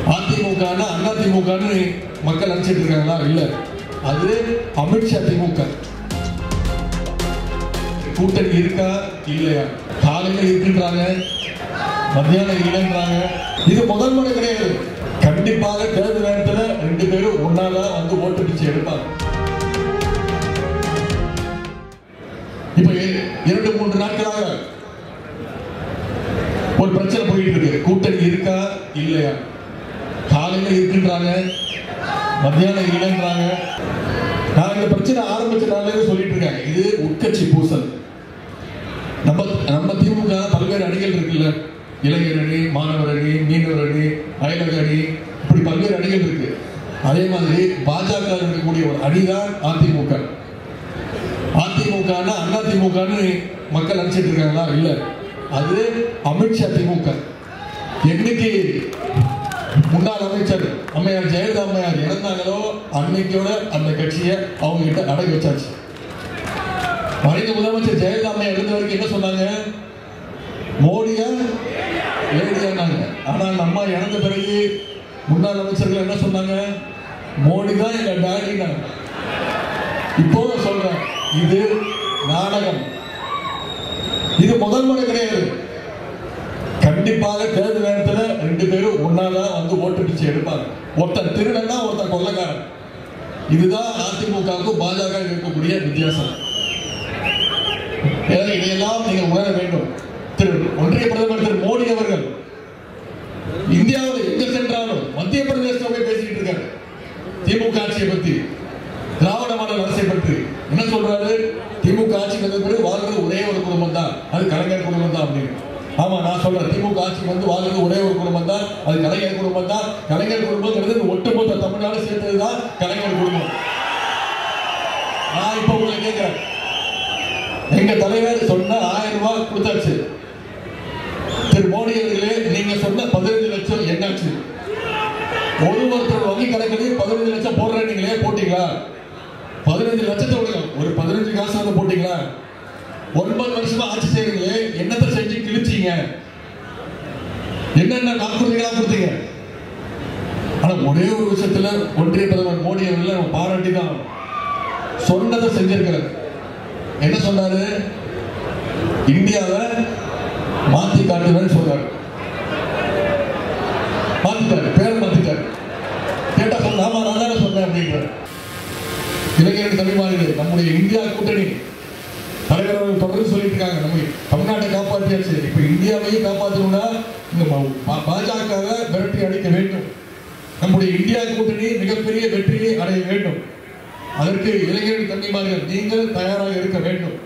அதிமுகனா அண்ணா திமுகன்னு மக்கள் நினைச்சிட்டு இருக்காங்களா இல்ல அது அமித்ஷா திமுக கூட்டணி இருக்கா இல்லையா காலையில இருக்குன்றாங்க மத்தியானம் இல்லைன்றாங்க இது முதல் முறை கிடையாது கண்டிப்பாக தேர்தல் நேரத்துல ரெண்டு பேரும் ஒன்னாதான் வந்து ஓட்டு பிச்சை எடுப்பாங்க இப்ப இ- இரண்டு மூன்று நாட்களாக ஒரு பிரச்சனை போயிட்டு இருக்கு கூட்டணி இருக்கா இல்லையா காலையில இருக்குன்றாங்க மத்தியானம் இல்லைன்றாங்க நான் இந்த பிரச்சனை ஆரம்பிச்ச நாளே சொல்லிட்டு இருக்கேன் இது உட்கட்சி பூசல் நம்ம நம்ம திமுக பல்வேறு அணிகள் இருக்குல்ல இளைஞர் அணி மாணவர் அணி மீனவர் அணி அயலக அணி இப்படி பல்வேறு அணிகள் இருக்கு அதே மாதிரி பாஜக இருக்கக்கூடிய ஒரு அணிதான் அதிமுக அதிமுகனா அண்ணா திமுகன்னு மக்கள் நினைச்சிட்டு இருக்காங்களா இல்ல அது அமித்ஷா திமுக என்னைக்கு முன்னாள் அமைச்சர் அம்மையார் ஜெயலலிதா அம்மையார் இறந்தாங்களோ அன்னைக்கோட அந்த கட்சியை அவங்க கிட்ட அடகு வச்சாச்சு மறைந்த முதலமைச்சர் ஜெயலலிதா அம்மையார் இருந்த வரைக்கும் என்ன சொன்னாங்க மோடியா லேடியானாங்க ஆனா அந்த அம்மா இறந்த பிறகு முன்னாள் அமைச்சர்கள் என்ன சொன்னாங்க மோடி தான் எங்க டாடினாங்க இப்போ சொல்றேன் இது நாடகம் இது முதல் முறை கிடையாது கண்டிப்பாக தேர்தல் நேரத்துல ரெண்டு பேரும் ஒன்னாதான் வந்து ஓட்டு பிச்சை எடுப்பாங்க ஒருத்தன் திருடனா ஒருத்தன் கொள்ளக்காரன் இதுதான் அதிமுகவுக்கும் பாஜக இருக்கக்கூடிய வித்தியாசம் எனவே இதையெல்லாம் நீங்கள் உணர வேண்டும் திரு ஒன்றிய பிரதமர் திரு மோடி அவர்கள் இந்தியாவில் எங்க சென்றாலும் மத்திய பிரதேசத்தில் போய் பேசிட்டு இருக்காரு திமுக ஆட்சியை பத்தி திராவிட மாடல் அரசை பற்றி என்ன சொல்றாரு திமுக ஆட்சிக்கு வந்த பிறகு வாழ்றது ஒரே ஒரு குடும்பம் தான் அது கலைஞர் குடும்பம் தான் அப்படின்னு ஆமா நான் சொல்றேன் திமுக ஆட்சிக்கு வந்து வாழ்றது ஒரே ஒரு குடும்பம் தான் அது கலைஞர் குடும்பம் தான் கலைஞர் குடும்பங்கிறது இந்த ஒட்டுமொத்த தமிழ்நாடு சேர்த்தது தான் கலைஞர் குடும்பம் நான் இப்ப உங்களை கேட்கிறேன் எங்க தலைவர் சொன்ன ஆயிரம் ரூபாய் கொடுத்தாச்சு திரு மோடி அவர்களே நீங்க சொன்ன பதினஞ்சு லட்சம் என்னாச்சு ஒரு ஒருத்தர் வங்கி கணக்கிலேயே பதினஞ்சு லட்சம் போடுறேன் நீங்களே போட்டீங்களா பதினஞ்சு லட்சத்தை விடுங்க ஒரு பதினஞ்சு காசு வந்து போட்டீங்களா ஒன்பது வருஷமா ஆட்சி செய்றீங்களே என்னத்தை செஞ்சு கிழிச்சீங்க என்னென்ன வாக்குறுதிகளா கொடுத்தீங்க ஆனா ஒரே ஒரு விஷயத்துல ஒன்றிய பிரதமர் மோடி அவர்களை நம்ம பாராட்டி தான் ஆகணும். சொன்னதை செஞ்சிருக்கிறார் என்ன சொன்னாரு இந்தியாவை மாத்தி காட்டுவேன்னு சொல்றாரு மாத்திட்டாரு பேர் மாத்திட்டாரு கேட்டா சொன்ன ஆமா நான் தானே சொன்னேன் அப்படின்றாரு இளைஞர்கள் தமிழ்மாநில நம்முடைய இந்தியா கூட்டணி தலைவர் அவர்கள் தொடர்ந்து சொல்லிட்டு இருக்காங்க நம்ம தமிழ்நாட்டை காப்பாற்றியாச்சு இப்ப இந்தியாவையும் காப்பாற்றணும்னா இந்த பா- பாஜகவை விரட்டி அடிக்க வேண்டும் நம்முடைய இந்தியா கூட்டணி மிகப்பெரிய வெற்றியை அடைய வேண்டும் அதற்கு இளைஞர்கள் தன்னிமார்கள் நீங்கள் தயாராக இருக்க வேண்டும்